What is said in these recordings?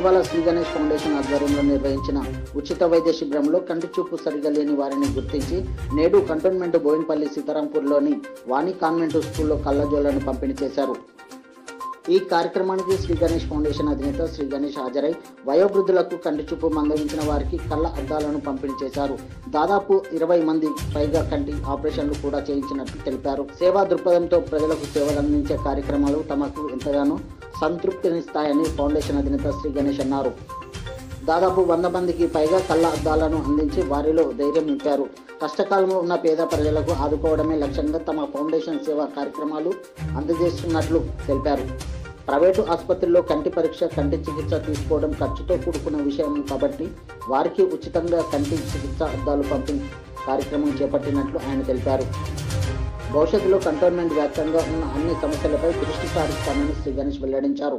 ఇటీవల శ్రీ గణేష్ ఫౌండేషన్ ఆధ్వర్యంలో నిర్వహించిన ఉచిత వైద్య శిబిరంలో కంటి చూపు సరిగా లేని వారిని గుర్తించి నేడు కంటోన్మెంట్ బోయిన్పల్లి సీతారాంపూర్లోని వాణి కాన్వెంట్ స్కూల్లో కళ్ళజోళ్లను పంపిణీ చేశారు ఈ కార్యక్రమానికి శ్రీ గణేష్ ఫౌండేషన్ అధినేత శ్రీ గణేష్ హాజరై వయోవృద్ధులకు కంటి చూపు మందగించిన వారికి కళ్ళ అద్దాలను పంపిణీ చేశారు దాదాపు ఇరవై మంది పైగా కంటి ఆపరేషన్లు కూడా చేయించినట్లు తెలిపారు సేవా దృక్పథంతో ప్రజలకు సేవలు అందించే కార్యక్రమాలు తమకు ఎంతగానో సంతృప్తినిస్తాయని ఫౌండేషన్ అధినేత శ్రీ గణేష్ అన్నారు దాదాపు వంద మందికి పైగా కళ్ళ అద్దాలను అందించి వారిలో ధైర్యం నింపారు కష్టకాలంలో ఉన్న పేద ప్రజలకు ఆదుకోవడమే లక్ష్యంగా తమ ఫౌండేషన్ సేవా కార్యక్రమాలు అందజేస్తున్నట్లు తెలిపారు ప్రైవేటు ఆసుపత్రుల్లో కంటి పరీక్ష కంటి చికిత్స తీసుకోవడం ఖర్చుతో కూడుకున్న విషయం కాబట్టి వారికి ఉచితంగా కంటి చికిత్స అద్దాలు పంపిణీ కార్యక్రమం చేపట్టినట్లు ఆయన తెలిపారు భవిష్యత్తులో కంటోన్మెంట్ వ్యాప్తంగా ఉన్న అన్ని సమస్యలపై దృష్టి సారిస్తామని శ్రీ గణేష్ వెల్లడించారు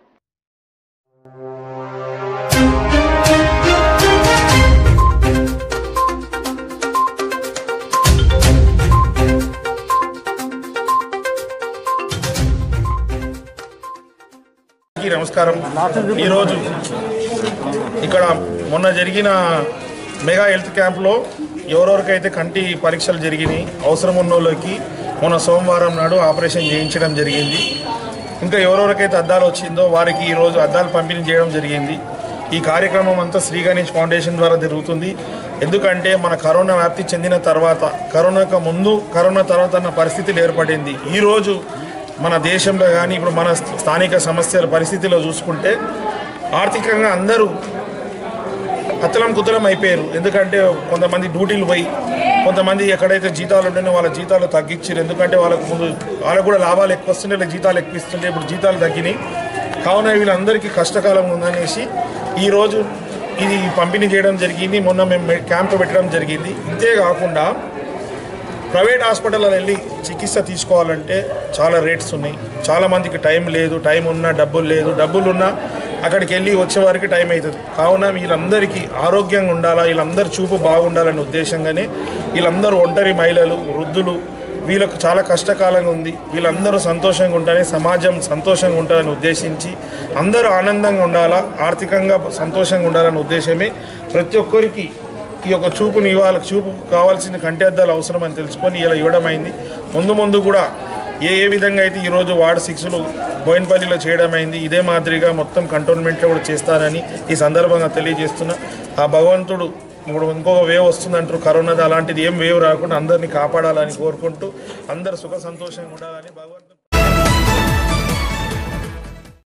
అందరికీ నమస్కారం ఈరోజు ఇక్కడ మొన్న జరిగిన మెగా హెల్త్ క్యాంప్లో ఎవరెవరికైతే కంటి పరీక్షలు జరిగినాయి అవసరం ఉన్న వాళ్ళకి మొన్న సోమవారం నాడు ఆపరేషన్ చేయించడం జరిగింది ఇంకా ఎవరెవరికైతే అద్దాలు వచ్చిందో వారికి ఈరోజు అద్దాలు పంపిణీ చేయడం జరిగింది ఈ కార్యక్రమం అంతా శ్రీ గణేష్ ఫౌండేషన్ ద్వారా జరుగుతుంది ఎందుకంటే మన కరోనా వ్యాప్తి చెందిన తర్వాత కరోనాకు ముందు కరోనా తర్వాత అన్న పరిస్థితులు ఏర్పడింది ఈరోజు మన దేశంలో కానీ ఇప్పుడు మన స్థానిక సమస్యల పరిస్థితిలో చూసుకుంటే ఆర్థికంగా అందరూ అత్తలం కుతలం అయిపోయారు ఎందుకంటే కొంతమంది డ్యూటీలు పోయి కొంతమంది ఎక్కడైతే జీతాలు ఉంటేనే వాళ్ళ జీతాలు తగ్గించారు ఎందుకంటే వాళ్ళకు ముందు వాళ్ళకు కూడా లాభాలు ఎక్కువ వస్తుండే లేదా జీతాలు ఎక్కువ ఇస్తుంటే ఇప్పుడు జీతాలు తగ్గినాయి కావున వీళ్ళందరికీ కష్టకాలం ఉందనేసి ఈరోజు ఇది పంపిణీ చేయడం జరిగింది మొన్న మేము క్యాంప్ పెట్టడం జరిగింది ఇంతే కాకుండా ప్రైవేట్ హాస్పిటల్లో వెళ్ళి చికిత్స తీసుకోవాలంటే చాలా రేట్స్ ఉన్నాయి చాలా మందికి టైం లేదు టైం ఉన్నా డబ్బులు లేదు డబ్బులు ఉన్నా అక్కడికి వెళ్ళి వచ్చే వారికి టైం అవుతుంది కావున వీళ్ళందరికీ ఆరోగ్యంగా ఉండాలా వీళ్ళందరి చూపు బాగుండాలనే ఉద్దేశంగానే వీళ్ళందరూ ఒంటరి మహిళలు వృద్ధులు వీళ్ళకు చాలా కష్టకాలంగా ఉంది వీళ్ళందరూ సంతోషంగా ఉంటేనే సమాజం సంతోషంగా ఉంటుందని ఉద్దేశించి అందరూ ఆనందంగా ఉండాలా ఆర్థికంగా సంతోషంగా ఉండాలనే ఉద్దేశమే ప్రతి ఒక్కరికి ఈ యొక్క చూపుని ఇవ్వాలి చూపు కావాల్సిన కంటి అద్దాలు అవసరం అని తెలుసుకొని ఇలా ఇవ్వడం అయింది ముందు ముందు కూడా ఏ ఏ విధంగా అయితే ఈరోజు వార్డు సిక్స్లు బోయినపల్లిలో చేయడం అయింది ఇదే మాదిరిగా మొత్తం కంటోన్మెంట్లో కూడా చేస్తారని ఈ సందర్భంగా తెలియజేస్తున్నా ఆ భగవంతుడు ఇప్పుడు ఇంకొక వేవ్ వస్తుందంటారు కరోనాది అలాంటిది ఏం వేవ్ రాకుండా అందరినీ కాపాడాలని కోరుకుంటూ అందరు సుఖ సంతోషంగా ఉండాలని భగవంతుడు